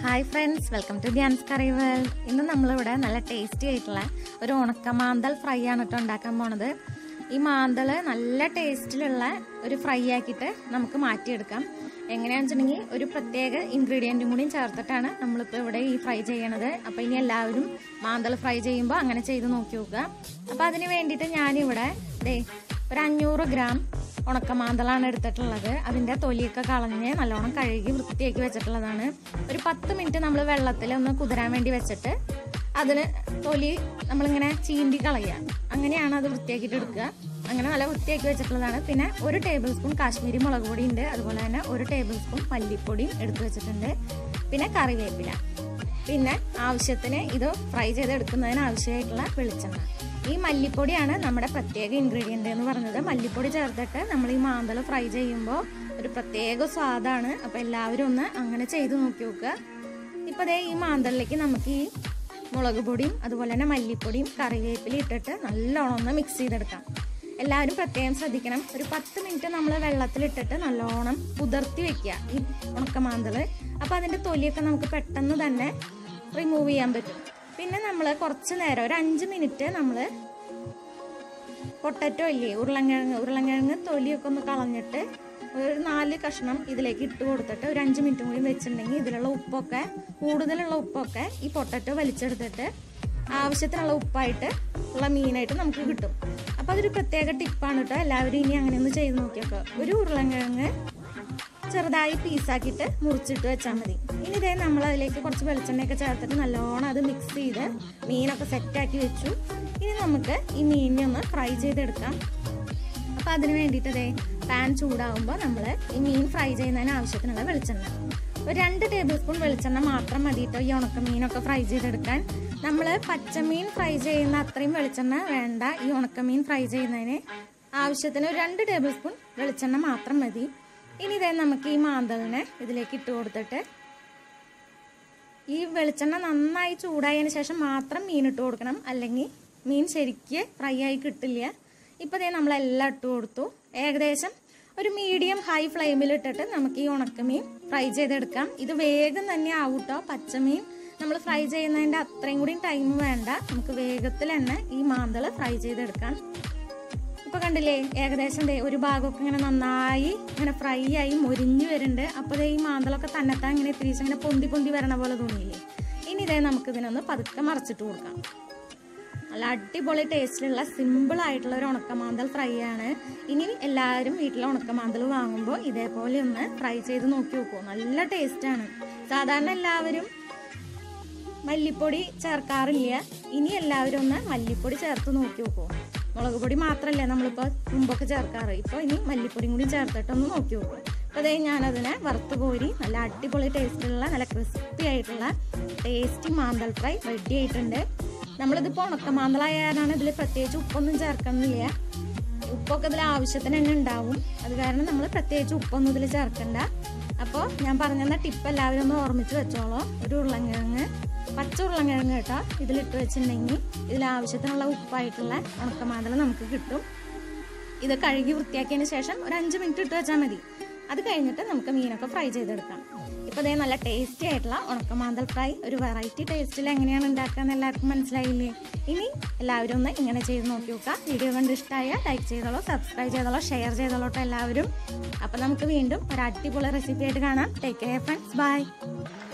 hi friends welcome to Dhyan's curry world ഇന്ന് നമ്മളിവിടെ നല്ല ടേസ്റ്റി ആയിട്ടുള്ള ഒരു ഉണക്ക മാന്തൽ ഫ്രൈ ആണ് കേട്ടോ ഉണ്ടാക്കാൻ പോണത് ഈ മാന്തൾ നല്ല ടേസ്റ്റിലുള്ള ഒരു ഫ്രൈ ആക്കിയിട്ട് നമുക്ക് മാറ്റിയെടുക്കാം എങ്ങനെയാണെന്ന് വെച്ചിട്ടുണ്ടെങ്കിൽ ഒരു പ്രത്യേക ഇൻഗ്രീഡിയൻറ്റും കൂടിയും ചേർത്തിട്ടാണ് നമ്മളിപ്പോൾ ഇവിടെ ഈ ഫ്രൈ ചെയ്യണത് അപ്പോൾ ഇനി എല്ലാവരും മാന്തൾ ഫ്രൈ ചെയ്യുമ്പോൾ അങ്ങനെ ചെയ്ത് നോക്കി നോക്കുക അപ്പോൾ അതിന് വേണ്ടിയിട്ട് ഞാനിവിടെ ദേ ഒരു അഞ്ഞൂറ് ഗ്രാം ഉണക്കമാന്തളാണ് എടുത്തിട്ടുള്ളത് അതിൻ്റെ തൊലിയൊക്കെ കളഞ്ഞ് നല്ലോണം കഴുകി വൃത്തിയാക്കി വെച്ചിട്ടുള്ളതാണ് ഒരു പത്ത് മിനിറ്റ് നമ്മൾ വെള്ളത്തിൽ ഒന്ന് കുതിരാൻ വേണ്ടി വെച്ചിട്ട് അതിന് തൊലി നമ്മളിങ്ങനെ ചീന്തി കളയുക അങ്ങനെയാണ് അത് വൃത്തിയാക്കിയിട്ട് എടുക്കുക അങ്ങനെ നല്ല വൃത്തിയാക്കി വെച്ചിട്ടുള്ളതാണ് പിന്നെ ഒരു ടേബിൾ സ്പൂൺ കാശ്മീരി മുളക് പൊടി ഉണ്ട് അതുപോലെ തന്നെ ഒരു ടേബിൾ സ്പൂൺ മല്ലിപ്പൊടിയും എടുത്തു വെച്ചിട്ടുണ്ട് പിന്നെ കറിവേപ്പില പിന്നെ ആവശ്യത്തിന് ഇത് ഫ്രൈ ചെയ്തെടുക്കുന്നതിന് ആവശ്യമായിട്ടുള്ള വെളിച്ചെണ്ണ ഈ മല്ലിപ്പൊടിയാണ് നമ്മുടെ പ്രത്യേക ഇൻഗ്രീഡിയൻ്റ് എന്ന് പറഞ്ഞത് മല്ലിപ്പൊടി ചേർത്തിട്ട് നമ്മൾ ഈ മാന്തൾ ഫ്രൈ ചെയ്യുമ്പോൾ ഒരു പ്രത്യേക സ്വാദാണ് അപ്പോൾ എല്ലാവരും ഒന്ന് അങ്ങനെ ചെയ്ത് നോക്കി നോക്കുക ഇപ്പോൾ ദേ ഈ മാന്തളിലേക്ക് നമുക്ക് ഈ മുളക് പൊടിയും അതുപോലെ തന്നെ മല്ലിപ്പൊടിയും കറിവേപ്പില ഇട്ടിട്ട് നല്ലോണം ഒന്ന് മിക്സ് ചെയ്തെടുക്കാം എല്ലാവരും പ്രത്യേകം ശ്രദ്ധിക്കണം ഒരു പത്ത് മിനിറ്റ് നമ്മൾ വെള്ളത്തിലിട്ടിട്ട് നല്ലോണം കുതിർത്തി വെക്കുക ഈ ഉണക്കമാന്തൾ അപ്പോൾ അതിൻ്റെ തൊലിയൊക്കെ നമുക്ക് പെട്ടെന്ന് തന്നെ റിമൂവ് ചെയ്യാൻ പറ്റും പിന്നെ നമ്മൾ കുറച്ച് നേരം ഒരു അഞ്ച് മിനിറ്റ് നമ്മൾ പൊട്ടറ്റോ ഇല്ലേ ഉരുളങ്കിഴങ്ങ് ഉരുളങ്കിഴങ്ങ് തൊലിയൊക്കെ ഒന്ന് കളഞ്ഞിട്ട് ഒരു നാല് കഷ്ണം ഇതിലേക്ക് ഇട്ട് കൊടുത്തിട്ട് ഒരു അഞ്ച് മിനിറ്റും കൂടി വെച്ചിട്ടുണ്ടെങ്കിൽ ഇതിലുള്ള ഉപ്പൊക്കെ കൂടുതലുള്ള ഉപ്പൊക്കെ ഈ പൊട്ടറ്റോ വലിച്ചെടുത്തിട്ട് ആവശ്യത്തിനുള്ള ഉപ്പായിട്ട് ഉള്ള മീനായിട്ട് നമുക്ക് കിട്ടും അപ്പോൾ അതൊരു പ്രത്യേക ടിപ്പാണ് കേട്ടോ എല്ലാവരും ഇനി അങ്ങനെ ഒന്ന് ചെയ്ത് നോക്കിയൊക്കെ ഒരു ഉരുളങ്കിഴങ്ങ് ചെറുതായി പീസാക്കിയിട്ട് മുറിച്ചിട്ട് വെച്ചാൽ മതി ഇനി ഇതേ നമ്മൾ അതിലേക്ക് കുറച്ച് വെളിച്ചെണ്ണയൊക്കെ ചേർത്തിട്ട് നല്ലോണം അത് മിക്സ് ചെയ്ത് മീനൊക്കെ സെറ്റാക്കി വെച്ചു ഇനി നമുക്ക് ഈ മീനിനെ ഒന്ന് ഫ്രൈ ചെയ്തെടുക്കാം അപ്പോൾ അതിന് വേണ്ടിയിട്ട് അതേ പാൻ ചൂടാകുമ്പോൾ നമ്മൾ ഈ മീൻ ഫ്രൈ ചെയ്യുന്നതിന് ആവശ്യത്തിനുള്ള വെളിച്ചെണ്ണ ഒരു രണ്ട് ടേബിൾ സ്പൂൺ വെളിച്ചെണ്ണ മാത്രം മതി കേട്ടോ ഈ ഉണക്ക മീനൊക്കെ ഫ്രൈ ചെയ്തെടുക്കാൻ നമ്മൾ പച്ചമീൻ ഫ്രൈ ചെയ്യുന്ന അത്രയും വെളിച്ചെണ്ണ വേണ്ട ഈ ഉണക്കമീൻ ഫ്രൈ ചെയ്യുന്നതിന് ആവശ്യത്തിന് ഒരു രണ്ട് ടേബിൾ സ്പൂൺ വെളിച്ചെണ്ണ മാത്രം മതി ഇനി ഇതേ നമുക്ക് ഈ മാന്തളിനെ ഇതിലേക്ക് ഇട്ട് കൊടുത്തിട്ട് ഈ വെളിച്ചെണ്ണ നന്നായി ചൂടായതിന് ശേഷം മാത്രം മീൻ ഇട്ട് കൊടുക്കണം അല്ലെങ്കിൽ മീൻ ശരിക്ക് ഫ്രൈ ആയി കിട്ടില്ല ഇപ്പോൾ ദേ നമ്മളെല്ലാം ഇട്ട് കൊടുത്തു ഏകദേശം ഒരു മീഡിയം ഹൈ ഫ്ലെയിമിൽ ഇട്ടിട്ട് നമുക്ക് ഈ ഉണക്കമീൻ ഫ്രൈ ചെയ്തെടുക്കാം ഇത് വേഗം തന്നെ ആവൂട്ടോ പച്ചമീൻ നമ്മൾ ഫ്രൈ ചെയ്യുന്നതിൻ്റെ അത്രയും കൂടി ടൈം വേണ്ട നമുക്ക് വേഗത്തിൽ തന്നെ ഈ മാന്തൾ ഫ്രൈ ചെയ്തെടുക്കാം ഇപ്പൊ കണ്ടില്ലേ ഏകദേശം ദേ ഒരു ഭാഗമൊക്കെ ഇങ്ങനെ നന്നായി ഇങ്ങനെ ഫ്രൈ ആയി മൊരിഞ്ഞു വരുന്നുണ്ട് അപ്പോൾ ദേ ഈ മാന്തളൊക്കെ തന്നെത്താൻ ഇങ്ങനെ തിരിച്ച് ഇങ്ങനെ പൊന്തി പൊന്തി വരണ പോലെ തോന്നിയില്ലേ ഇനി ഇതേ നമുക്ക് ഇതിനൊന്ന് പതുക്കെ മറിച്ചിട്ട് കൊടുക്കാം നല്ല അടിപൊളി ടേസ്റ്റിലുള്ള സിമ്പിൾ ആയിട്ടുള്ള ഒരു ഉണക്കമാന്തൽ ഫ്രൈ ആണ് ഇനി എല്ലാവരും വീട്ടിലെ ഉണക്കമാന്തൽ വാങ്ങുമ്പോൾ ഇതേപോലെ ഒന്ന് ഫ്രൈ ചെയ്ത് നോക്കി നോക്കൂ നല്ല ടേസ്റ്റാണ് സാധാരണ എല്ലാവരും മല്ലിപ്പൊടി ചേർക്കാറില്ല ഇനി എല്ലാവരും ഒന്ന് മല്ലിപ്പൊടി ചേർത്ത് നോക്കി നോക്കൂ മുളക് പൊടി മാത്രമല്ലേ നമ്മളിപ്പോൾ മുമ്പൊക്കെ ചേർക്കാറ് ഇപ്പോൾ ഇനി മല്ലിപ്പൊടിയും കൂടി ചേർത്തിട്ടൊന്ന് നോക്കി നോക്കൂ അപ്പോൾ അതേ ഞാനതിനെ വറുത്ത് കോരി നല്ല അടിപൊളി ടേസ്റ്റിലുള്ള നല്ല ക്രിസ്പി ആയിട്ടുള്ള ടേസ്റ്റി മാന്തൽ ഫ്രൈ റെഡി ആയിട്ടുണ്ട് നമ്മളിതിപ്പോൾ ഉണക്ക മാന്തളായാലാണ് ഇതിൽ പ്രത്യേകിച്ച് ഉപ്പൊന്നും ചേർക്കുന്നില്ല ഉപ്പൊക്കെ ഇതിൽ ആവശ്യത്തിന് തന്നെ ഉണ്ടാവും അത് കാരണം നമ്മൾ പ്രത്യേകിച്ച് ഉപ്പൊന്നും ഇതിൽ ചേർക്കണ്ട അപ്പോൾ ഞാൻ പറഞ്ഞ ടിപ്പ് എല്ലാവരും ഒന്ന് ഓർമ്മിച്ച് വെച്ചോളൂ ഒരു ഉരുളങ്കിഴങ്ങ് പച്ച ഉരുളങ്കിഴങ്ങ് കേട്ടോ ഇതിലിട്ട് വെച്ചിട്ടുണ്ടെങ്കിൽ ഇതിൽ ആവശ്യത്തിനുള്ള ഉപ്പായിട്ടുള്ള ഉണക്കമാതല നമുക്ക് കിട്ടും ഇത് കഴുകി വൃത്തിയാക്കിയതിന് ശേഷം ഒരു അഞ്ച് മിനിറ്റ് ഇട്ട് വെച്ചാൽ മതി അത് കഴിഞ്ഞിട്ട് നമുക്ക് മീനൊക്കെ ഫ്രൈ ചെയ്തെടുക്കാം ഇപ്പോൾ ഇതേ നല്ല ടേസ്റ്റി ആയിട്ടുള്ള ഉണക്കമാന്തൽ ഫ്രൈ ഒരു വെറൈറ്റി ടേസ്റ്റിൽ എങ്ങനെയാണ് ഉണ്ടാക്കുക എന്ന് എല്ലാവർക്കും മനസ്സിലായില്ലേ ഇനി എല്ലാവരും ഒന്ന് ഇങ്ങനെ ചെയ്ത് നോക്കി നോക്കുക വീഡിയോ കണ്ട് ഇഷ്ടമായ ലൈക്ക് ചെയ്തോളൂ സബ്സ്ക്രൈബ് ചെയ്തോളൂ ഷെയർ ചെയ്തോളൂ എല്ലാവരും അപ്പോൾ നമുക്ക് വീണ്ടും ഒരു അടിപൊളി റെസിപ്പി ആയിട്ട് കാണാം ടേക്ക് കെയർ ഫ്രണ്ട്സ് ബൈ